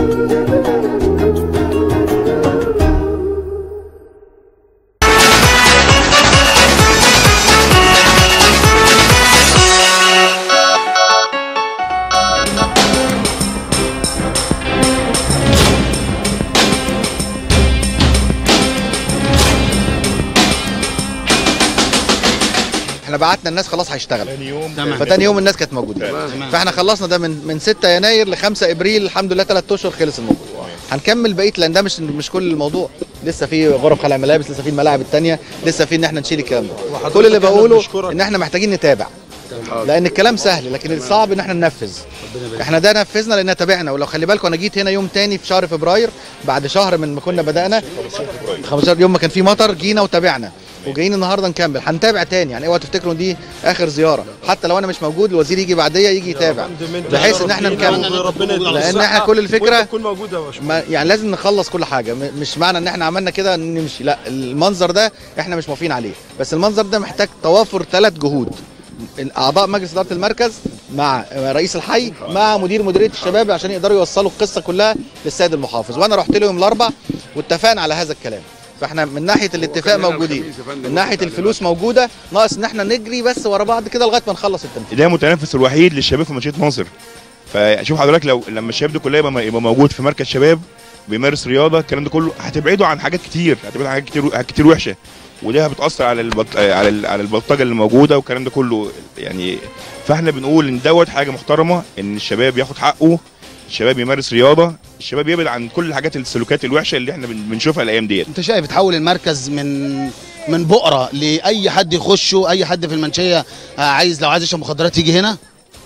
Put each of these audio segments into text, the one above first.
احنا بعتنا الناس خلاص هيشتغل ثاني يوم تمام. فتاني يوم الناس كانت موجوده تمام. فاحنا خلصنا ده من من 6 يناير ل 5 ابريل الحمد لله ثلاث اشهر خلص الموضوع هنكمل بقيه لان ده مش مش كل الموضوع لسه في غرف خلع ملابس لسه في الملاعب الثانيه لسه في ان احنا نشيل الكلام ده كل اللي بقوله ان احنا محتاجين نتابع لان الكلام سهل لكن الصعب ان احنا ننفذ احنا ده نفذنا لان تابعنا ولو خلي بالكم انا جيت هنا يوم تاني في شهر فبراير بعد شهر من ما كنا بدانا 15 يوم ما كان في مطر جينا وتابعنا وجايين النهارده نكمل هنتابع تاني يعني اوعوا تفتكروا إن دي اخر زياره حتى لو انا مش موجود الوزير يجي بعديا يجي يتابع بحيث ان احنا نكمل ربنا يديك لان الصحة احنا كل الفكره وأنت تكون موجوده يا باشمهندس. ما يعني لازم نخلص كل حاجه م- مش معنى ان احنا عملنا كده نمشي لا المنظر ده احنا مش موافقين عليه بس المنظر ده محتاج توافر ثلاث جهود اعضاء مجلس اداره المركز مع رئيس الحي مع مدير مديريه الشباب عشان يقدروا يوصلوا القصه كلها للسيد المحافظ وانا رحت له يوم الاربع واتفقنا على هذا الكلام فاحنا من ناحيه الاتفاق موجودين من ناحيه الفلوس موجوده ناقص ان احنا نجري بس ورا بعض كده لغايه ما نخلص التنفيذ ده المتنفس الوحيد للشباب في منشيه ناصر فشوف حضرتك لو لما الشباب ده كله يبقى يبقى موجود في مركز شباب بيمارس رياضه الكلام ده كله هتبعده عن حاجات كتير هتبعده عن حاجات كتير حاجات كتير وحشه وده بتاثر على البط... على ال- على البلطجه اللي موجوده والكلام ده كله يعني فاحنا بنقول ان دوت حاجه محترمه ان الشباب ياخد حقه الشباب يمارس رياضه الشباب يبعد عن كل الحاجات السلوكات الوحشه اللي احنا بن- بنشوفها الايام ديت انت شايف تحول المركز من من بؤره لاي حد يخشه اي حد في المنشيه آه، عايز لو عايز يشرب مخدرات يجي هنا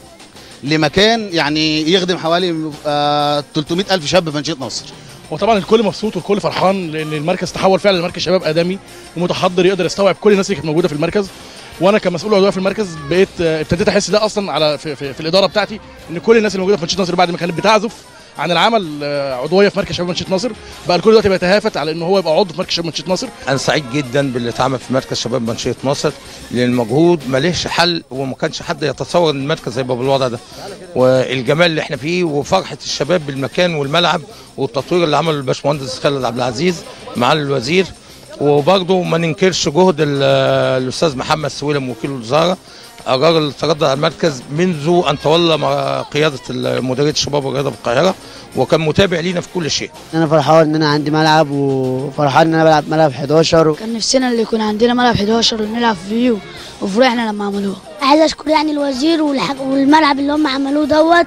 لمكان يعني يخدم حوالي آه 300 الف شاب في منشيه نصر وطبعا الكل مبسوط والكل فرحان لان المركز تحول فعلا لمركز شباب ادمي ومتحضر يقدر يستوعب كل الناس اللي كانت موجوده في المركز وانا كمسؤول عضويه في المركز بقيت آه، ابتديت احس ده اصلا على في, في, في الاداره بتاعتي ان كل الناس اللي موجوده في منشيه نصر بعد ما كانت بتعزف عن العمل آه، عضويه في مركز شباب منشيه نصر بقى الكل دلوقتي بيتهافت على ان هو يبقى عضو في مركز شباب منشيه نصر انا سعيد جدا باللي اتعمل في مركز شباب منشيه ناصر لان المجهود مالهش حل وما كانش حد يتصور ان المركز هيبقى بالوضع ده والجمال اللي احنا فيه وفرحه الشباب بالمكان والملعب والتطوير اللي عمله الباشمهندس خالد عبد العزيز مع الوزير وبرضه ما ننكرش جهد ال- الاستاذ محمد سويلم وكيل الوزاره الراجل تردد على المركز منذ ان تولى م- قياده ال- مديريه الشباب والرياضه بالقاهره وكان متابع لينا في كل شيء انا فرحان ان انا عندي ملعب وفرحان ان انا بلعب ملعب 11 كان نفسنا اللي يكون عندنا ملعب 11 ونلعب فيه وفرحنا لما عملوها عايز اشكر يعني الوزير والح- والملعب اللي هم عملوه دوت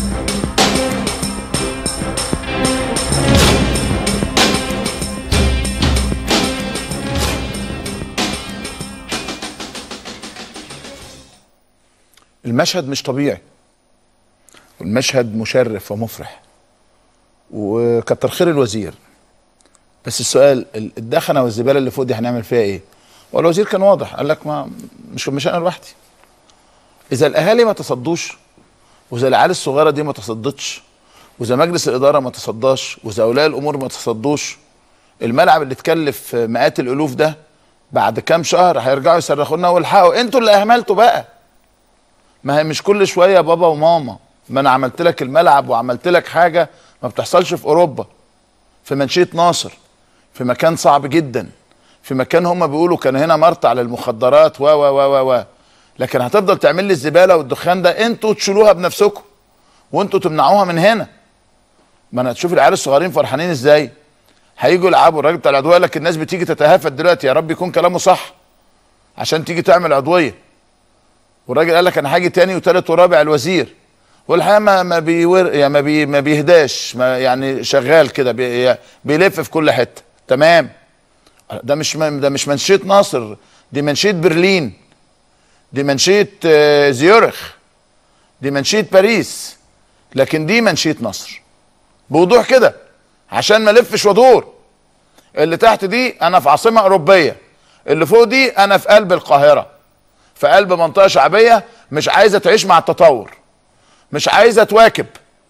المشهد مش طبيعي والمشهد مشرف ومفرح وكتر خير الوزير بس السؤال ال- الدخنه والزباله اللي فوق دي هنعمل فيها ايه؟ والوزير كان واضح قال لك ما مش مش انا لوحدي اذا الاهالي ما تصدوش واذا العيال الصغيره دي ما تصدتش واذا مجلس الاداره ما تصداش واذا اولياء الامور ما تصدوش الملعب اللي اتكلف مئات الالوف ده بعد كام شهر هيرجعوا يصرخوا لنا والحقوا انتوا اللي اهملتوا بقى ما هي مش كل شويه بابا وماما ما انا عملت لك الملعب وعملت لك حاجه ما بتحصلش في اوروبا في منشيه ناصر في مكان صعب جدا في مكان هم بيقولوا كان هنا مرتع للمخدرات و و و و و لكن هتفضل تعمل لي الزباله والدخان ده انتوا تشيلوها بنفسكم وانتوا تمنعوها من هنا ما انا تشوف العيال الصغيرين فرحانين ازاي هيجوا يلعبوا الراجل بتاع العضويه قال لك الناس بتيجي تتهافت دلوقتي يا رب يكون كلامه صح عشان تيجي تعمل عضويه والراجل قال لك انا هاجي تاني وتالت ورابع الوزير والحقيقه ما ما بيور يعني ما, بي ما بيهداش ما يعني شغال كده بي بيلف في كل حته تمام ده مش من- ده مش منشيه ناصر دي منشيه برلين دي منشيه آه، زيورخ دي منشيه باريس لكن دي منشيه نصر بوضوح كده عشان ما الفش وادور اللي تحت دي انا في عاصمه اوروبيه اللي فوق دي انا في قلب القاهره في قلب منطقه شعبيه مش عايزه تعيش مع التطور مش عايزه تواكب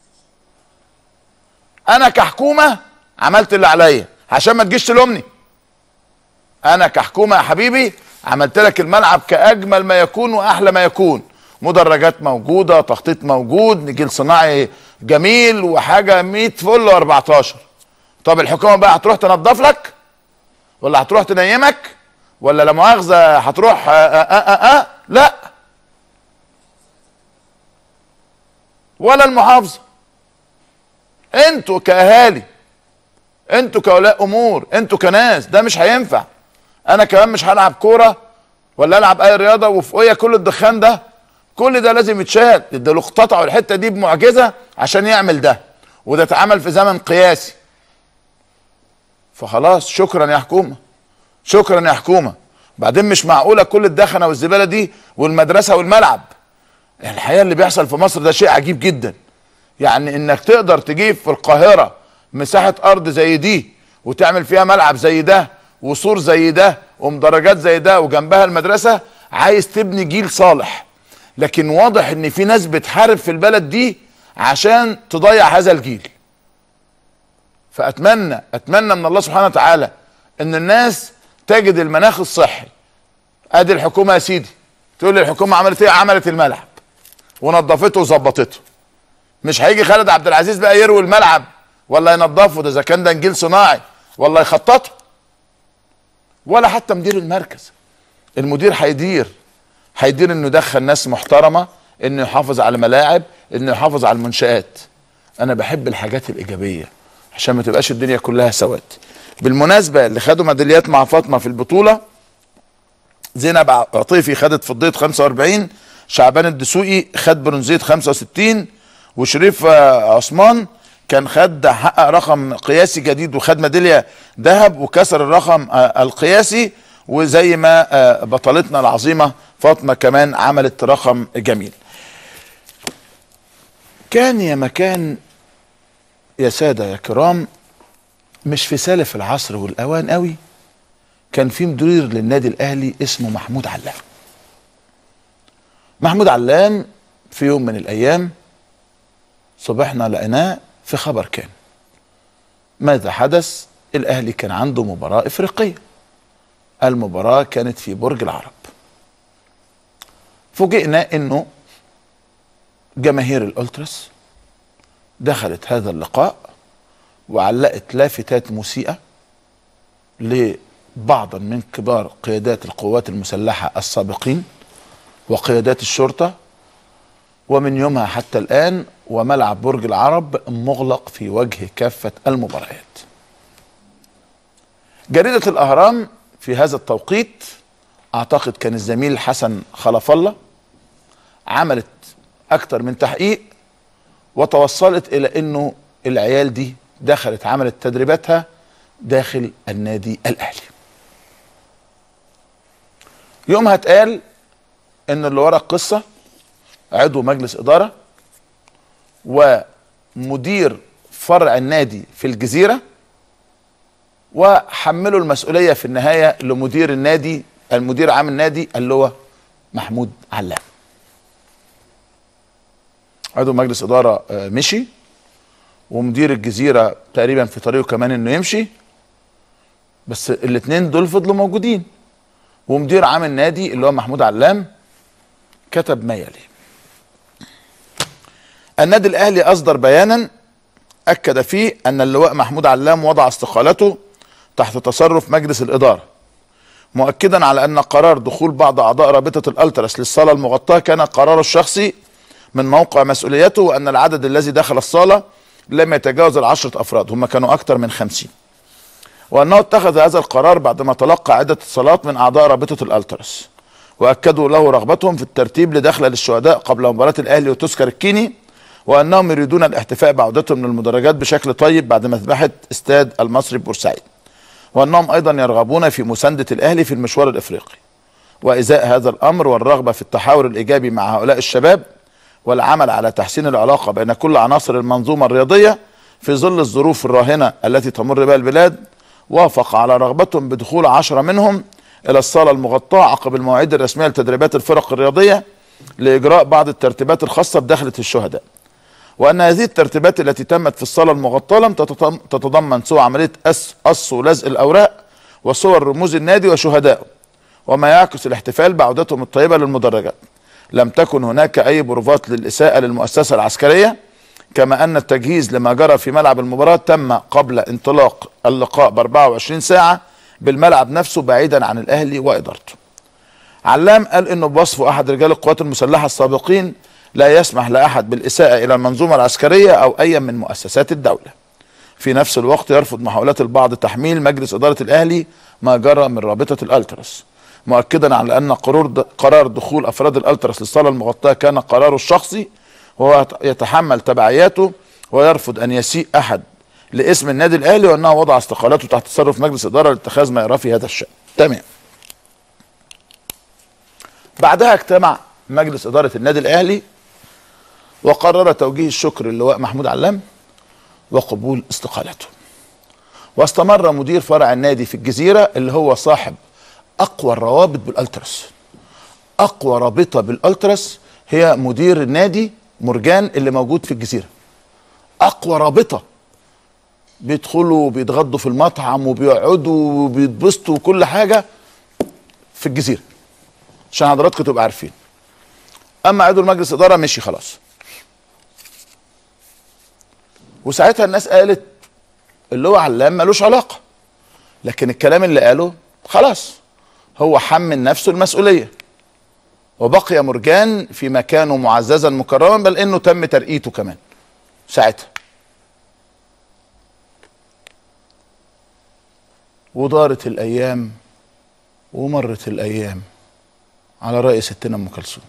انا كحكومه عملت اللي عليا عشان ما تجيش تلومني انا كحكومه يا حبيبي عملت لك الملعب كاجمل ما يكون واحلى ما يكون مدرجات موجوده تخطيط موجود نجيل صناعي جميل وحاجه 100 فل و14 طب الحكومه بقى هتروح تنظف لك ولا هتروح تنيمك ولا لا مؤاخذه هتروح آه آه آه آه لا ولا المحافظه انتوا كاهالي انتوا كاولياء امور انتوا كناس ده مش هينفع انا كمان مش هلعب كوره ولا العب اي رياضه وفوقيه كل الدخان ده كل ده لازم يتشال ده لو اقتطعوا الحته دي بمعجزه عشان يعمل ده وده اتعمل في زمن قياسي فخلاص شكرا يا حكومه شكرا يا حكومه بعدين مش معقوله كل الدخنه والزباله دي والمدرسه والملعب الحقيقه اللي بيحصل في مصر ده شيء عجيب جدا يعني انك تقدر تجيب في القاهره مساحه ارض زي دي وتعمل فيها ملعب زي ده وسور زي ده ومدرجات زي ده وجنبها المدرسه عايز تبني جيل صالح لكن واضح ان في ناس بتحارب في البلد دي عشان تضيع هذا الجيل فاتمنى اتمنى من الله سبحانه وتعالى ان الناس تجد المناخ الصحي ادي الحكومه يا سيدي تقول لي الحكومه عملت ايه عملت الملعب ونظفته وظبطته مش هيجي خالد عبد العزيز بقى يروي الملعب ولا ينظفه ده اذا كان ده نجيل صناعي ولا يخططه ولا حتى مدير المركز المدير هيدير هيدير انه يدخل ناس محترمه انه يحافظ على الملاعب انه يحافظ على المنشات انا بحب الحاجات الايجابيه عشان ما تبقاش الدنيا كلها سواد بالمناسبه اللي خدوا ميداليات مع فاطمه في البطوله زينب عطيفي خدت فضيه 45 شعبان الدسوقي خد برونزيه 65 وشريف آه، عثمان كان خد حقق رقم قياسي جديد وخد ميداليه ذهب وكسر الرقم آه، القياسي وزي ما آه، بطلتنا العظيمه فاطمه كمان عملت رقم جميل. كان يا مكان يا ساده يا كرام مش في سالف العصر والاوان قوي كان في مدير للنادي الاهلي اسمه محمود علام. محمود علام في يوم من الايام صبحنا لقيناه في خبر كان ماذا حدث الاهلي كان عنده مباراه افريقيه المباراه كانت في برج العرب فوجئنا انه جماهير الالتراس دخلت هذا اللقاء وعلقت لافتات مسيئه لبعضا من كبار قيادات القوات المسلحه السابقين وقيادات الشرطه ومن يومها حتى الآن وملعب برج العرب مغلق في وجه كافة المباريات جريدة الأهرام في هذا التوقيت أعتقد كان الزميل حسن خلف الله عملت أكتر من تحقيق وتوصلت إلى أنه العيال دي دخلت عملت تدريباتها داخل النادي الأهلي يومها اتقال ان اللي ورا القصه عضو مجلس اداره ومدير فرع النادي في الجزيره وحملوا المسؤوليه في النهايه لمدير النادي المدير عام النادي اللي هو محمود علام عضو مجلس اداره آه، مشي ومدير الجزيره تقريبا في طريقه كمان انه يمشي بس الاثنين دول فضلوا موجودين ومدير عام النادي اللي هو محمود علام كتب ما يلي النادي الاهلي اصدر بيانا اكد فيه ان اللواء محمود علام وضع استقالته تحت تصرف مجلس الاداره مؤكدا على ان قرار دخول بعض اعضاء رابطه الالتراس للصاله المغطاه كان قراره الشخصي من موقع مسؤوليته وان العدد الذي دخل الصاله لم يتجاوز العشرة افراد هم كانوا اكثر من خمسين وانه اتخذ هذا القرار بعدما تلقى عده اتصالات من اعضاء رابطه الالتراس واكدوا له رغبتهم في الترتيب لدخله للشهداء قبل مباراه الاهلي وتذكر الكيني وانهم يريدون الاحتفاء بعودتهم للمدرجات بشكل طيب بعد مذبحه استاد المصري بورسعيد وانهم ايضا يرغبون في مسانده الاهلي في المشوار الافريقي وازاء هذا الامر والرغبه في التحاور الايجابي مع هؤلاء الشباب والعمل على تحسين العلاقه بين كل عناصر المنظومه الرياضيه في ظل الظروف الراهنه التي تمر بها البلاد وافق على رغبتهم بدخول عشرة منهم الى الصاله المغطاه عقب المواعيد الرسميه لتدريبات الفرق الرياضيه لاجراء بعض الترتيبات الخاصه بدخله الشهداء وان هذه الترتيبات التي تمت في الصاله المغطاه لم تتضم- تتضمن سوى عمليه قص قص ولزق الاوراق وصور رموز النادي وشهدائه وما يعكس الاحتفال بعودتهم الطيبه للمدرجات لم تكن هناك اي بروفات للاساءه للمؤسسه العسكريه كما ان التجهيز لما جرى في ملعب المباراه تم قبل انطلاق اللقاء ب 24 ساعه بالملعب نفسه بعيدا عن الاهلي وادارته. علام قال انه بوصفه احد رجال القوات المسلحه السابقين لا يسمح لاحد بالاساءه الى المنظومه العسكريه او اي من مؤسسات الدوله. في نفس الوقت يرفض محاولات البعض تحميل مجلس اداره الاهلي ما جرى من رابطه الالتراس. مؤكدا على ان قرار قرار دخول افراد الالتراس للصاله المغطاه كان قراره الشخصي وهو يتحمل تبعياته ويرفض ان يسيء احد لاسم النادي الاهلي وانه وضع استقالته تحت تصرف مجلس اداره لاتخاذ ما يراه في هذا الشان. تمام. بعدها اجتمع مجلس اداره النادي الاهلي وقرر توجيه الشكر للواء محمود علام وقبول استقالته. واستمر مدير فرع النادي في الجزيره اللي هو صاحب اقوى الروابط بالالتراس. اقوى رابطه بالالتراس هي مدير النادي مرجان اللي موجود في الجزيره. اقوى رابطه بيدخلوا وبيتغدوا في المطعم وبيقعدوا وبيتبسطوا وكل حاجه في الجزيره عشان حضراتكم تبقوا عارفين اما عضو المجلس اداره مشي خلاص وساعتها الناس قالت اللي هو علام ملوش علاقه لكن الكلام اللي قاله خلاص هو حمل نفسه المسؤوليه وبقي مرجان في مكانه معززا مكرما بل انه تم ترقيته كمان ساعتها ودارت الايام ومرت الايام على راي ستنا ام كلثوم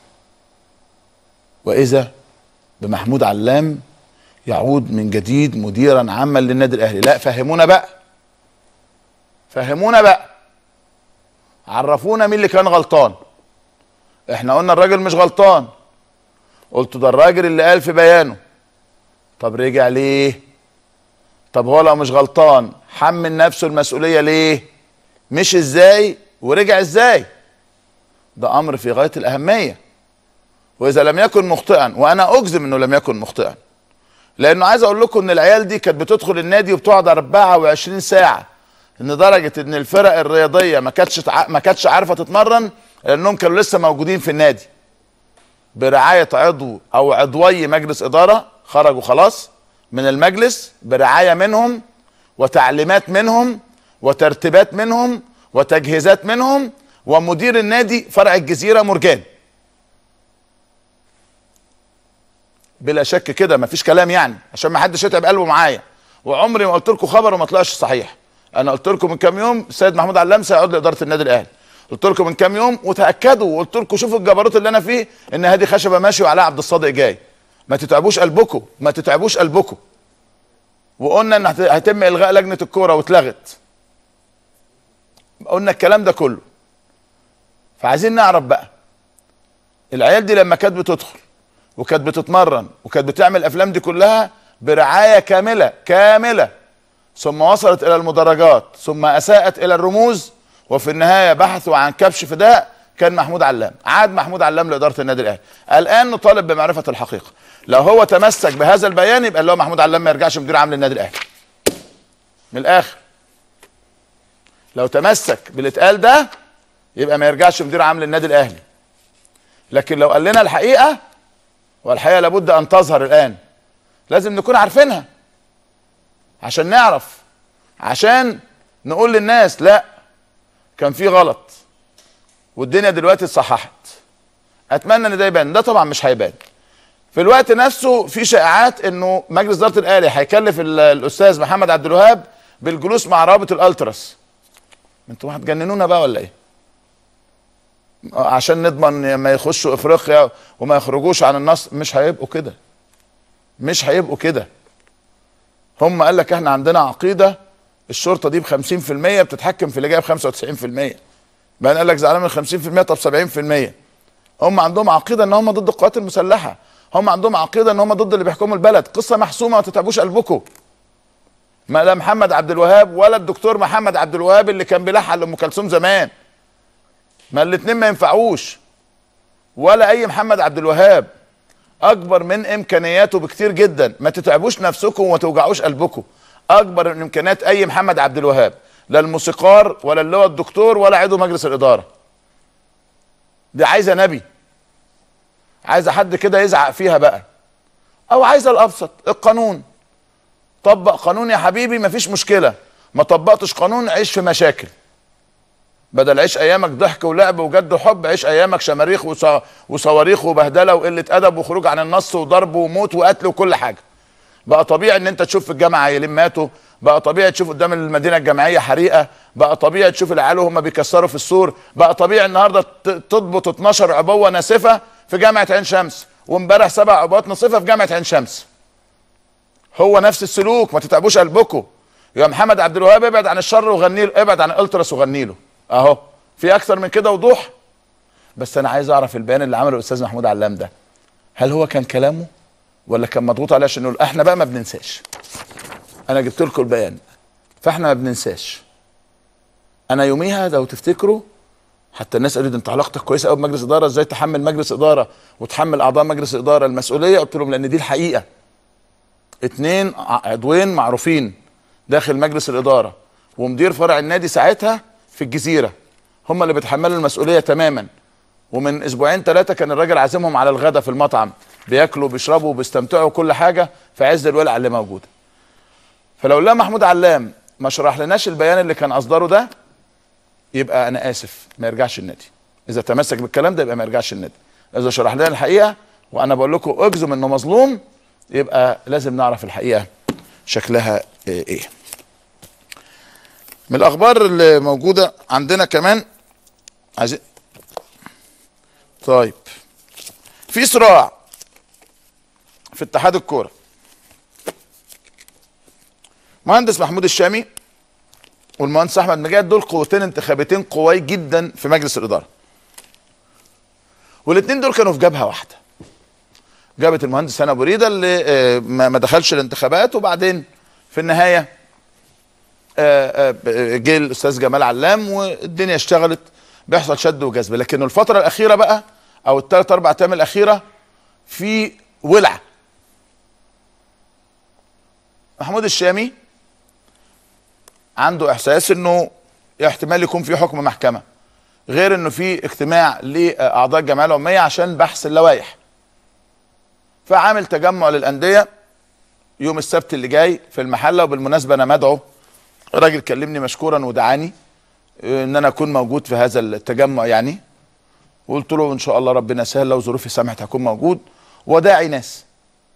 واذا بمحمود علام يعود من جديد مديرا عاما للنادي الاهلي لا فهمونا بقى فهمونا بقى عرفونا مين اللي كان غلطان احنا قلنا الراجل مش غلطان قلت ده الراجل اللي قال في بيانه طب رجع ليه طب هو لو مش غلطان حمل نفسه المسؤوليه ليه مش ازاي ورجع ازاي ده امر في غايه الاهميه واذا لم يكن مخطئا وانا اجزم انه لم يكن مخطئا لانه عايز اقول لكم ان العيال دي كانت بتدخل النادي وبتقعد 24 ساعه ان درجه ان الفرق الرياضيه ما كانتش تع... ما كانتش عارفه تتمرن لانهم كانوا لسه موجودين في النادي برعايه عضو او عضوي مجلس اداره خرجوا خلاص من المجلس برعايه منهم وتعليمات منهم وترتيبات منهم وتجهيزات منهم ومدير النادي فرع الجزيره مرجان بلا شك كده مفيش كلام يعني عشان ما حدش يتعب قلبه معايا وعمري ما قلت لكم خبر وما طلعش صحيح انا قلت لكم من كام يوم السيد محمود علام سيعود لاداره النادي الاهلي قلت لكم من كام يوم وتاكدوا وقلت لكم شوفوا الجبروت اللي انا فيه ان هادي خشبه ماشي وعلاء عبد الصادق جاي ما تتعبوش قلبكم ما تتعبوش قلبكم وقلنا ان هت- هيتم الغاء لجنه الكوره واتلغت قلنا الكلام ده كله فعايزين نعرف بقى العيال دي لما كانت بتدخل وكانت بتتمرن وكانت بتعمل الافلام دي كلها برعايه كامله كامله ثم وصلت الى المدرجات ثم اساءت الى الرموز وفي النهايه بحثوا عن كبش فداء كان محمود علام عاد محمود علام لاداره النادي الاهلي الان نطالب بمعرفه الحقيقه لو هو تمسك بهذا البيان يبقى اللي هو محمود علام ما يرجعش مدير عام للنادي الاهلي من الاخر لو تمسك باللي اتقال ده يبقى ما يرجعش مدير عام للنادي الاهلي لكن لو قال لنا الحقيقه والحقيقه لابد ان تظهر الان لازم نكون عارفينها عشان نعرف عشان نقول للناس لا كان في غلط والدنيا دلوقتي اتصححت اتمنى ان ده يبان ده طبعا مش هيبان في الوقت نفسه في شائعات انه مجلس اداره الاهلي هيكلف ال- الاستاذ محمد عبد الوهاب بالجلوس مع رابط الالتراس انتوا هتجننونا بقى ولا ايه آه، عشان نضمن ما يخشوا افريقيا وما يخرجوش عن النص مش هيبقوا كده مش هيبقوا كده هم قال لك احنا عندنا عقيده الشرطه دي ب 50% بتتحكم في اللي جاي ب 95% بعدين قال لك زعلان من 50% طب 70% هم عندهم عقيده ان هم ضد القوات المسلحه هم عندهم عقيده ان هم ضد اللي بيحكموا البلد قصه محسومه ما تتعبوش قلبكم ما لا محمد عبد الوهاب ولا الدكتور محمد عبد الوهاب اللي كان بيلحن لام كلثوم زمان ما الاثنين ما ينفعوش ولا اي محمد عبد الوهاب اكبر من امكانياته بكتير جدا ما تتعبوش نفسكم وما توجعوش قلبكم اكبر من امكانيات اي محمد عبد الوهاب لا الموسيقار ولا اللي هو الدكتور ولا عضو مجلس الاداره دي عايزه نبي عايزه حد كده يزعق فيها بقى او عايزه الابسط القانون طبق قانون يا حبيبي مفيش مشكله ما طبقتش قانون عيش في مشاكل بدل عيش ايامك ضحك ولعب وجد وحب عيش ايامك شماريخ وص- وصواريخ وبهدله وقله ادب وخروج عن النص وضرب وموت وقتل وكل حاجه بقى طبيعي ان انت تشوف في الجامعه عيالين ماتوا بقى طبيعي تشوف قدام المدينه الجامعيه حريقه بقى طبيعي تشوف العيال وهم بيكسروا في السور بقى طبيعي النهارده ت- تضبط 12 عبوه ناسفه في جامعه عين شمس وامبارح سبع عبوات ناسفه في جامعه عين شمس هو نفس السلوك ما تتعبوش قلبكم يا محمد عبد الوهاب ابعد عن الشر وغني له ابعد عن الالتراس وغني له اهو في اكتر من كده وضوح بس انا عايز اعرف البيان اللي عمله الاستاذ محمود علام ده هل هو كان كلامه ولا كان مضغوط عليه عشان نقول احنا بقى ما بننساش انا جبت لكم البيان فاحنا ما بننساش انا يوميها لو تفتكروا حتى الناس قالت انت علاقتك كويسه قوي بمجلس اداره ازاي تحمل مجلس اداره وتحمل اعضاء مجلس اداره المسؤوليه قلت لهم لان دي الحقيقه اتنين ع- عضوين معروفين داخل مجلس الاداره ومدير فرع النادي ساعتها في الجزيره هم اللي بيتحملوا المسؤوليه تماما ومن اسبوعين ثلاثه كان الراجل عازمهم على الغداء في المطعم بياكلوا وبيشربوا وبيستمتعوا وكل حاجه في عز الولعه اللي موجوده فلو لا محمود علام ما شرح لناش البيان اللي كان اصدره ده يبقى انا اسف ما يرجعش النادي اذا تمسك بالكلام ده يبقى ما يرجعش النادي اذا شرح لنا الحقيقه وانا بقول لكم اجزم انه مظلوم يبقى لازم نعرف الحقيقه شكلها ايه من الاخبار اللي موجوده عندنا كمان عايزين طيب في صراع في اتحاد الكوره مهندس محمود الشامي والمهندس احمد مجاهد دول قوتين انتخابيتين قوي جدا في مجلس الاداره والاثنين دول كانوا في جبهه واحده جابت المهندس هنا ابو ريده اللي آه، ما ما دخلش الانتخابات وبعدين في النهايه آه، آه، جه الاستاذ جمال علام والدنيا اشتغلت بيحصل شد وجذب لكن الفتره الاخيره بقى او الثلاث اربع ايام الاخيره في ولعه محمود الشامي عنده احساس انه احتمال يكون في حكم محكمه غير انه في اجتماع لاعضاء الجمعيه العموميه عشان بحث اللوائح فعامل تجمع للانديه يوم السبت اللي جاي في المحله وبالمناسبه انا مدعو راجل كلمني مشكورا ودعاني آه، ان انا اكون موجود في هذا التجمع يعني وقلت له ان شاء الله ربنا يسهل لو ظروفي سمحت هكون موجود وداعي ناس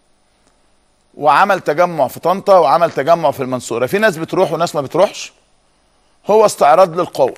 وعمل تجمع في طنطا وعمل تجمع في المنصوره في ناس بتروح وناس ما بتروحش هو استعراض للقوه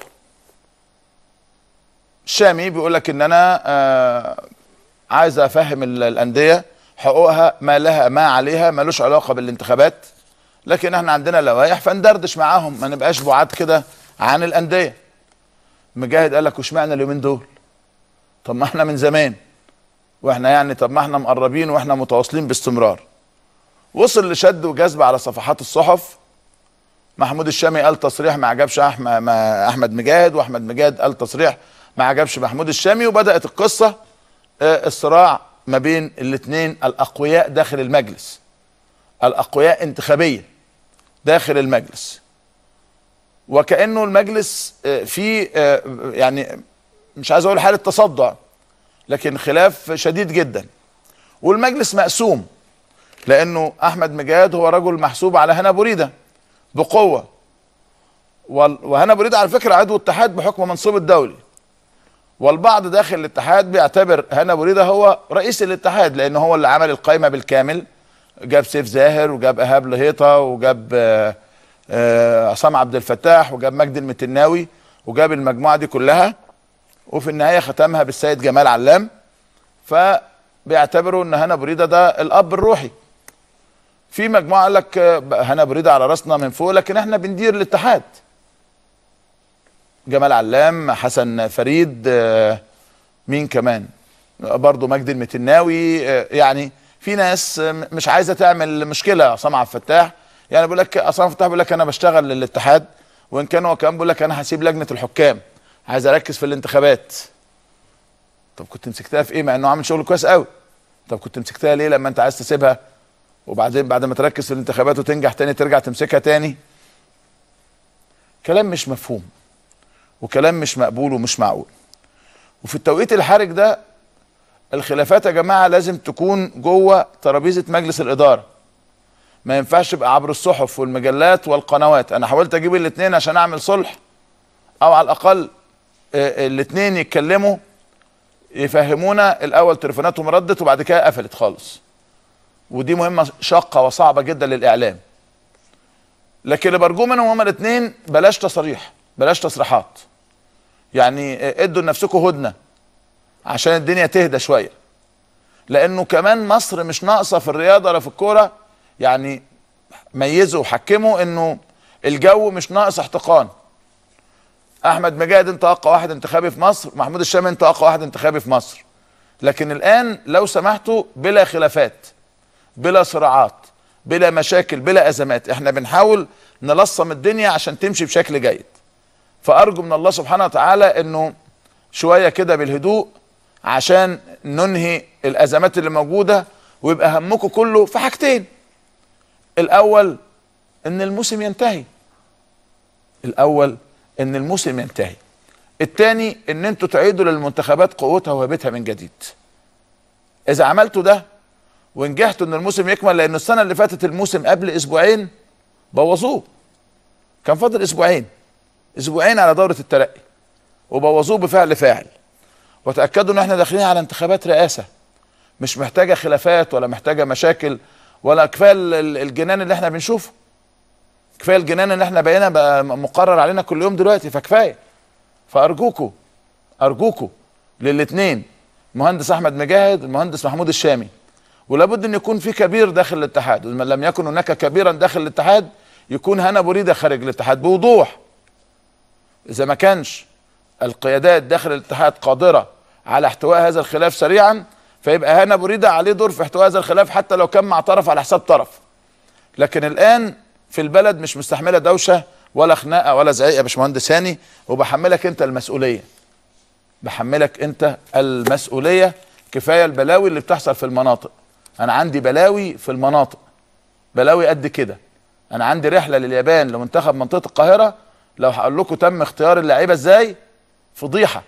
الشامي بيقول لك ان انا آه عايز افهم ال- الانديه حقوقها ما لها ما عليها ملوش علاقه بالانتخابات لكن احنا عندنا لوائح فندردش معاهم ما نبقاش بعاد كده عن الانديه مجاهد قال لك واشمعنى اليومين دول طب ما احنا من زمان واحنا يعني طب ما احنا مقربين واحنا متواصلين باستمرار وصل لشد وجذب على صفحات الصحف محمود الشامي قال تصريح ما عجبش احمد ما احمد مجاهد واحمد مجاهد قال تصريح ما عجبش محمود الشامي وبدات القصه آه، الصراع ما بين الاثنين الاقوياء داخل المجلس الاقوياء انتخابيا داخل المجلس وكانه المجلس آه، فيه آه، يعني مش عايز اقول حاله تصدع لكن خلاف شديد جدا والمجلس مقسوم لانه احمد مجاهد هو رجل محسوب على هنا بريده بقوه وال- وهنا بريده على فكره عضو اتحاد بحكم منصب الدولي والبعض داخل الاتحاد بيعتبر هنا بريده هو رئيس الاتحاد لان هو اللي عمل القائمه بالكامل جاب سيف زاهر وجاب ايهاب لهيطه وجاب آه، آه، عصام عبد الفتاح وجاب مجدي المتناوي وجاب المجموعه دي كلها وفي النهايه ختمها بالسيد جمال علام فبيعتبروا ان هنا بريده ده الاب الروحي في مجموعه قال لك آه، هنا بريده على راسنا من فوق لكن احنا بندير الاتحاد جمال علام حسن فريد آه، مين كمان برضه مجدي المتناوي آه، يعني في ناس آه، مش عايزه تعمل مشكله عصام عبد الفتاح يعني بيقول لك عصام عبد الفتاح بيقول لك انا بشتغل للاتحاد وان كان هو كمان بيقول لك انا هسيب لجنه الحكام عايز اركز في الانتخابات طب كنت مسكتها في ايه مع انه عامل شغل كويس قوي طب كنت مسكتها ليه لما انت عايز تسيبها وبعدين بعد ما تركز في الانتخابات وتنجح تاني ترجع تمسكها تاني كلام مش مفهوم وكلام مش مقبول ومش معقول وفي التوقيت الحرج ده الخلافات يا جماعه لازم تكون جوه ترابيزه مجلس الاداره ما ينفعش يبقى عبر الصحف والمجلات والقنوات انا حاولت اجيب الاثنين عشان اعمل صلح او على الاقل الاثنين يتكلموا يفهمونا الاول تليفوناتهم ردت وبعد كده قفلت خالص ودي مهمه شاقه وصعبه جدا للاعلام لكن اللي برجوه منهم هما الاثنين بلاش تصاريح بلاش تصريحات يعني ادوا لنفسكم هدنه عشان الدنيا تهدى شويه لانه كمان مصر مش ناقصه في الرياضه ولا في الكوره يعني ميزوا وحكموا انه الجو مش ناقص احتقان احمد مجاهد انت اقوى واحد انتخابي في مصر محمود الشامي انت اقوى واحد انتخابي في مصر لكن الان لو سمحتوا بلا خلافات بلا صراعات بلا مشاكل بلا ازمات احنا بنحاول نلصم الدنيا عشان تمشي بشكل جيد فارجو من الله سبحانه وتعالى انه شويه كده بالهدوء عشان ننهي الازمات اللي موجوده ويبقى همكم كله في حاجتين الاول ان الموسم ينتهي الاول ان الموسم ينتهي الثاني ان انتوا تعيدوا للمنتخبات قوتها وهيبتها من جديد اذا عملتوا ده ونجحتوا ان الموسم يكمل لان السنه اللي فاتت الموسم قبل اسبوعين بوظوه كان فاضل اسبوعين اسبوعين على دوره الترقي وبوظوه بفعل فاعل وتاكدوا ان احنا داخلين على انتخابات رئاسه مش محتاجه خلافات ولا محتاجه مشاكل ولا كفايه الجنان اللي احنا بنشوفه كفايه الجنان اللي احنا بقينا بقى مقرر علينا كل يوم دلوقتي فكفايه فارجوكوا ارجوكوا للاثنين المهندس احمد مجاهد المهندس محمود الشامي ولابد ان يكون في كبير داخل الاتحاد وما لم يكن هناك كبيرا داخل الاتحاد يكون هنا بريده خارج الاتحاد بوضوح اذا ما كانش القيادات داخل الاتحاد قادره على احتواء هذا الخلاف سريعا فيبقى هنا بريده عليه دور في احتواء هذا الخلاف حتى لو كان مع طرف على حساب طرف لكن الان في البلد مش مستحمله دوشه ولا خناقه ولا زعيق يا باشمهندس هاني وبحملك انت المسؤوليه بحملك انت المسؤوليه كفايه البلاوي اللي بتحصل في المناطق انا عندي بلاوي في المناطق بلاوي قد كده انا عندي رحله لليابان لمنتخب منطقه القاهره لو هقول لكم تم اختيار اللعيبه ازاي فضيحه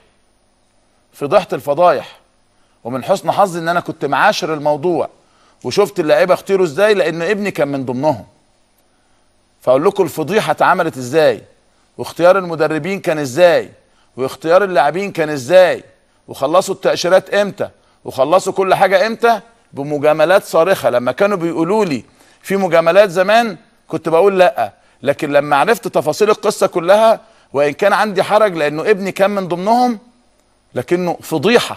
فضيحه الفضايح ومن حسن حظي ان انا كنت معاشر الموضوع وشفت اللعيبه اختيروا ازاي لان ابني كان من ضمنهم فاقول لكم الفضيحه اتعملت ازاي واختيار المدربين كان ازاي واختيار اللاعبين كان ازاي وخلصوا التاشيرات امتى وخلصوا كل حاجه امتى بمجاملات صارخه لما كانوا بيقولوا لي في مجاملات زمان كنت بقول لا لكن لما عرفت تفاصيل القصه كلها وان كان عندي حرج لانه ابني كان من ضمنهم لكنه فضيحه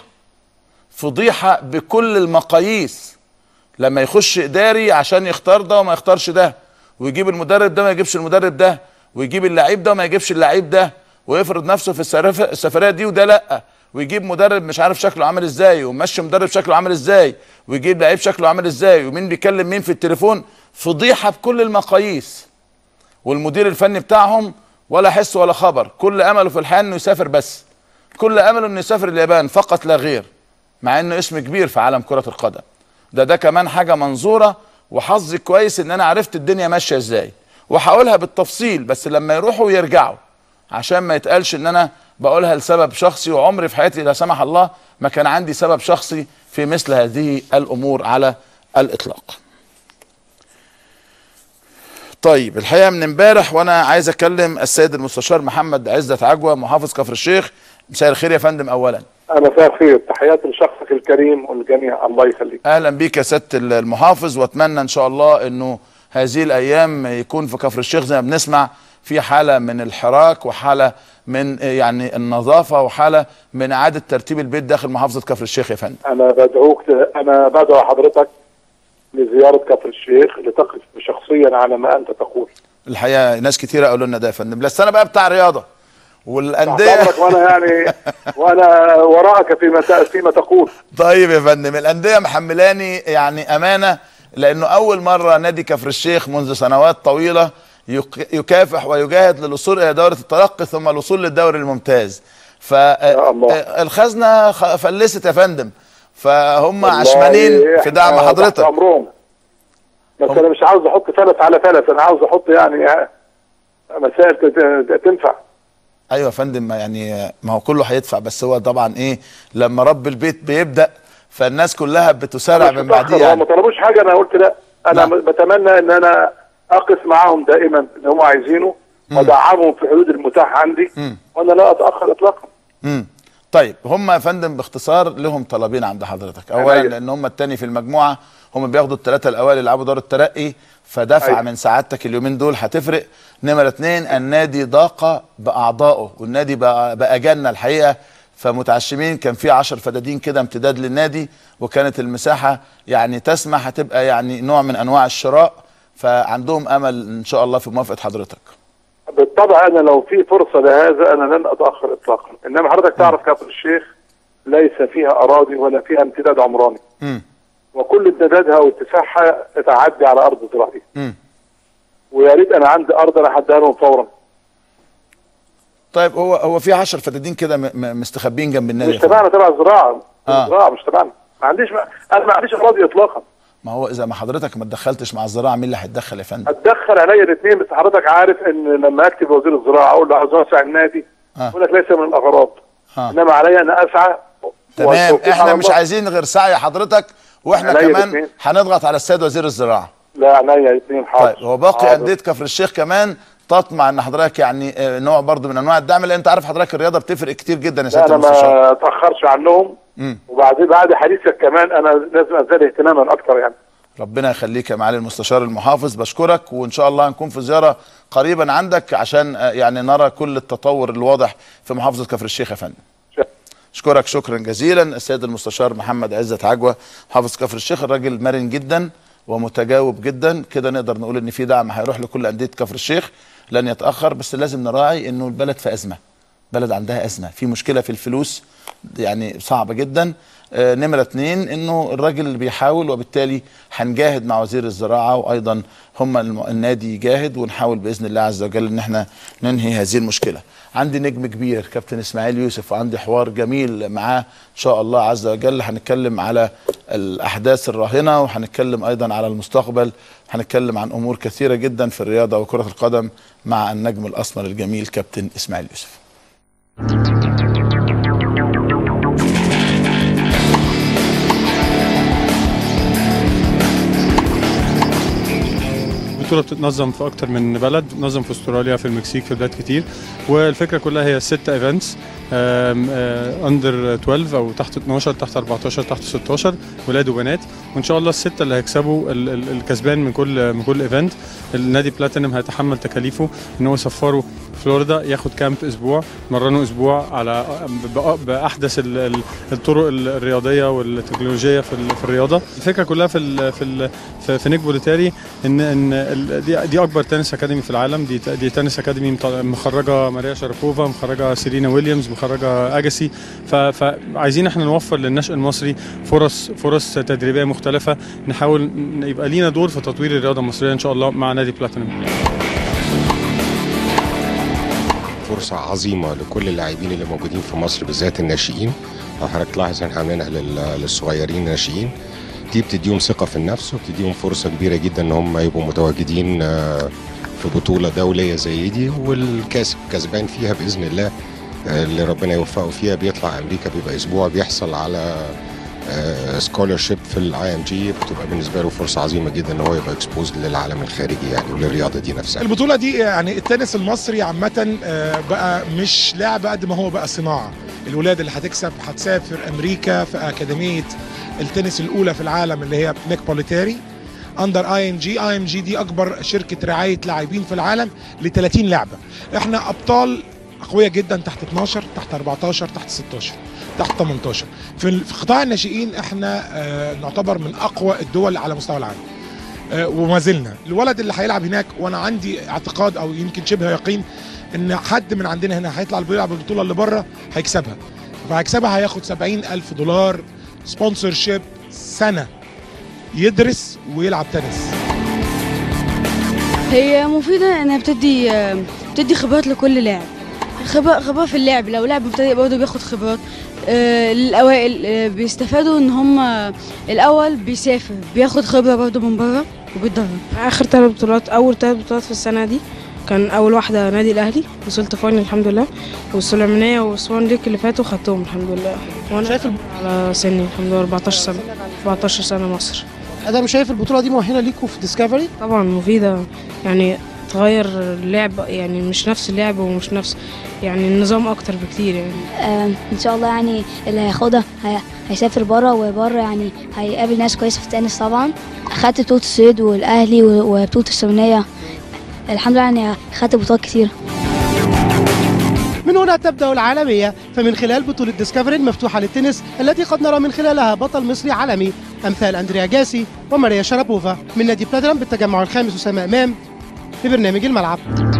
فضيحه بكل المقاييس لما يخش اداري عشان يختار ده وما يختارش ده ويجيب المدرب ده ما يجيبش المدرب ده ويجيب اللعيب ده وما يجيبش اللعيب ده ويفرض نفسه في السفريه دي وده لا ويجيب مدرب مش عارف شكله عامل ازاي ومشي مدرب شكله عامل ازاي ويجيب لعيب شكله عامل ازاي ومين بيكلم مين في التليفون فضيحه بكل المقاييس والمدير الفني بتاعهم ولا حس ولا خبر كل امله في الحياه انه يسافر بس كل امله انه يسافر اليابان فقط لا غير مع انه اسم كبير في عالم كره القدم ده ده كمان حاجه منظوره وحظي كويس ان انا عرفت الدنيا ماشيه ازاي وهقولها بالتفصيل بس لما يروحوا ويرجعوا عشان ما يتقالش ان انا بقولها لسبب شخصي وعمري في حياتي لا سمح الله ما كان عندي سبب شخصي في مثل هذه الامور على الاطلاق. طيب الحقيقه من امبارح وانا عايز اكلم السيد المستشار محمد عزت عجوه محافظ كفر الشيخ مساء الخير يا فندم اولا. مساء الخير تحياتي لشخصك الكريم والجميع الله يخليك. اهلا بيك يا سياده المحافظ واتمنى ان شاء الله انه هذه الايام يكون في كفر الشيخ زي ما بنسمع في حاله من الحراك وحاله من يعني النظافه وحاله من اعاده ترتيب البيت داخل محافظه كفر الشيخ يا فندم. انا بدعوك انا بدعو حضرتك لزياره كفر الشيخ لتقف شخصيا على ما انت تقول. الحقيقه ناس كتيره قالوا لنا ده يا فندم بس انا بقى بتاع رياضه والانديه وانا يعني وانا وراءك فيما فيما تقول. طيب يا فندم الانديه محملاني يعني امانه لانه اول مره نادي كفر الشيخ منذ سنوات طويله يكافح ويجاهد للوصول الى دوره الترقي ثم الوصول للدوري الممتاز فالخزنه فلست يا فندم فهم عشمانين في دعم حضرتك امرهم بس انا مش عاوز احط فلس على فلس انا عاوز احط يعني مسائل تنفع ايوه يا فندم يعني ما هو كله هيدفع بس هو طبعا ايه لما رب البيت بيبدا فالناس كلها بتسارع مش من متأخر، بعديه هو يعني ما طلبوش حاجه انا قلت لا انا بتمنى ان انا اقف معاهم دائما اللي هم عايزينه وادعمهم في حدود المتاح عندي وانا لا اتاخر اطلاقا مم. طيب هم يا فندم باختصار لهم طلبين عند حضرتك اولا عينيا. لان هم التاني في المجموعه هم بياخدوا الثلاثه الاوائل يلعبوا دور الترقي فدفع أيوة. من سعادتك اليومين دول هتفرق نمره اتنين النادي ضاق باعضائه والنادي بقى, بقى جنه الحقيقه فمتعشمين كان في 10 فدادين كده امتداد للنادي وكانت المساحه يعني تسمح هتبقى يعني نوع من انواع الشراء فعندهم امل ان شاء الله في موافقه حضرتك بالطبع انا لو في فرصه لهذا انا لن اتاخر اطلاقا انما حضرتك تعرف كفر الشيخ ليس فيها اراضي ولا فيها امتداد عمراني مم. وكل امتدادها واتساعها تعدي على ارض زراعيه مم. ويا ريت انا عندي ارض انا هديها لهم فورا طيب هو هو في 10 فدادين كده م- م- مستخبين جنب النادي مش يا فندم. تبعنا تبع الزراعه آه. الزراعه مش تبعنا ما عنديش ما انا ما عنديش اراضي اطلاقا ما هو اذا ما حضرتك ما اتدخلتش مع الزراعه مين اللي هيتدخل يا فندم اتدخل عليا الاثنين بس حضرتك عارف ان لما اكتب وزير الزراعه اقول له عاوز اوسع النادي آه. يقول لك ليس من الاغراض آه. انما عليا ان اسعى تمام والتوفيق احنا على مش الله. عايزين غير سعي حضرتك واحنا عليا كمان الاتنين. هنضغط على السيد وزير الزراعه لا عينيا الاثنين حاضر طيب هو باقي حاضر. انديه كفر الشيخ كمان تطمع ان حضرتك يعني آه، نوع برضو من انواع الدعم لان انت عارف حضرتك الرياضه بتفرق كتير جدا يا لا سياده انا المستشار ما اتاخرش عنهم مم. وبعدين بعد حديثك كمان انا لازم ازداد اهتماما اكتر يعني ربنا يخليك يا معالي المستشار المحافظ بشكرك وان شاء الله هنكون في زياره قريبا عندك عشان آه، يعني نرى كل التطور الواضح في محافظه كفر الشيخ يا فندم اشكرك شكرا جزيلا السيد المستشار محمد عزت عجوه محافظ كفر الشيخ الراجل مرن جدا ومتجاوب جدا كده نقدر نقول ان في دعم هيروح لكل انديه كفر الشيخ لن يتاخر بس لازم نراعي انه البلد في ازمه بلد عندها ازمه في مشكله في الفلوس يعني صعبه جدا آه نمره اتنين انه الراجل اللي بيحاول وبالتالي هنجاهد مع وزير الزراعه وايضا هم الم- النادي يجاهد ونحاول باذن الله عز وجل ان احنا ننهي هذه المشكله عندي نجم كبير كابتن اسماعيل يوسف وعندي حوار جميل معاه ان شاء الله عز وجل هنتكلم على الاحداث الراهنه وهنتكلم ايضا على المستقبل هنتكلم عن امور كثيره جدا في الرياضه وكره القدم مع النجم الاسمر الجميل كابتن اسماعيل يوسف البطولة بتتنظم في أكتر من بلد بتتنظم في أستراليا في المكسيك في بلاد كتير والفكرة كلها هي ست ايفنتس اندر 12 أو تحت 12 تحت 14 تحت 16 ولاد وبنات وإن شاء الله الستة اللي هيكسبوا ال- ال- الكسبان من كل من كل ايفنت النادي بلاتينم هيتحمل تكاليفه إن هو يسفره فلوريدا ياخد كامب أسبوع مرنه أسبوع على بأ- بأحدث ال- ال- الطرق ال- الرياضية والتكنولوجية في ال- في الرياضة الفكرة كلها في ال في ال في, في نيك بوليتاري ان ان ال- دي, دي اكبر تنس اكاديمي في العالم دي دي تنس اكاديمي مط- مخرجه ماريا شارابوفا مخرجه سيرينا ويليامز مخرجه اجاسي ف- فعايزين احنا نوفر للنشء المصري فرص فرص تدريبيه مختلفه نحاول ن- يبقى لينا دور في تطوير الرياضه المصريه ان شاء الله مع نادي بلاتينم فرصة عظيمة لكل اللاعبين اللي موجودين في مصر بالذات الناشئين لو حضرتك تلاحظ احنا عاملينها لل- للصغيرين الناشئين دي بتديهم ثقة في النفس وبتديهم فرصة كبيرة جدا ان هم يبقوا متواجدين آه، في بطولة دولية زي دي والكاسب كسبان فيها بإذن الله آه، اللي ربنا يوفقه فيها بيطلع أمريكا بيبقى أسبوع بيحصل على سكولرشيب في الاي ام جي بتبقى بالنسبه له فرصه عظيمه جدا ان هو يبقى اكسبوز للعالم الخارجي يعني وللرياضه دي نفسها البطولة دي يعني التنس المصري عامة آه، بقى مش لعبة قد ما هو بقى صناعة الولاد اللي هتكسب هتسافر أمريكا في أكاديمية التنس الأولى في العالم اللي هي نيك بوليتاري اندر اي ام جي اي ام جي دي اكبر شركه رعايه لاعبين في العالم ل 30 لعبه احنا ابطال قويه جدا تحت 12 تحت 14 تحت 16 تحت 18 في ال- في قطاع الناشئين احنا آه، نعتبر من اقوى الدول على مستوى العالم آه، وما زلنا الولد اللي هيلعب هناك وانا عندي اعتقاد او يمكن شبه يقين ان حد من عندنا هنا هيطلع بيلعب البطوله اللي بره هيكسبها فهيكسبها هياخد 70 الف دولار سبونسر شيب سنه يدرس ويلعب تنس هي مفيدة انها بتدي بتدي خبرات لكل لاعب خبرة خبرة في اللعب لو لاعب مبتدئ برضه بياخد خبرات آه، الأوائل آه، بيستفادوا إن هم الأول بيسافر بياخد خبرة برضه من بره وبيتدرب اخر ثلاث بطولات اول ثلاث بطولات في السنه دي كان اول واحده نادي الاهلي وصلت فاينل الحمد لله والسليمانيه وسوان ليك اللي فاتوا خدتهم الحمد لله وانا شايف على سني الحمد لله 14 سنه 14 سنه مصر ادم شايف البطوله دي مؤهله ليكوا في ديسكفري طبعا مفيده يعني تغير اللعب يعني مش نفس اللعب ومش نفس يعني النظام اكتر بكتير يعني آم، ان شاء الله يعني اللي هياخدها هي- هيسافر بره وبره يعني هيقابل ناس كويسه في التنس طبعا اخدت بطوله الصيد والاهلي و- وبطوله السمنيه الحمد لله يعني خدت بطولات كتير من هنا تبدا العالميه فمن خلال بطوله ديسكفري المفتوحه للتنس التي قد نرى من خلالها بطل مصري عالمي امثال اندريا جاسي وماريا شرابوفا من نادي بلاترم بالتجمع الخامس اسامه امام لبرنامج الملعب